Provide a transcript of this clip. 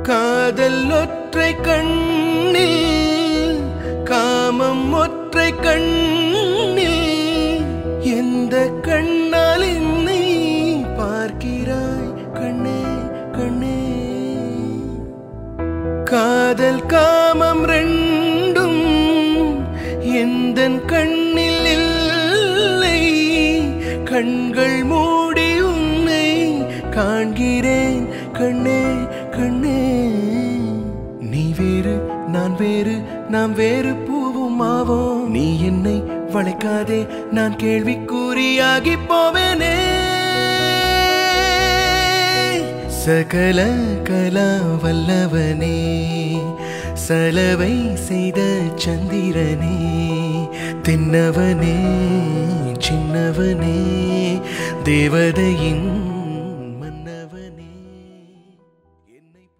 காதல் ஒற்றை கண்ணில் காமம் ஒற்றை கண்ணில் எந்த கண்ணால் என்னை பார்க்கிறாய் கண்ணே கண்ணே காதல் காமம் ரெண்டும் எந்த கண்ணில் இல்லை கண்கள் மூடி உன்னை காண்கிறேன் கண்ணே கண்ணே நீ வேறு நான் வேறு நாம் வேறு பூவும் ஆவோம் நீ என்னை வளைக்காதே நான் கேள்விக்குறியாகி போவேனே சகல கலா வல்லவனே சலவை செய்த சந்திரனே தின்னவனே சின்னவனே தேவதையின்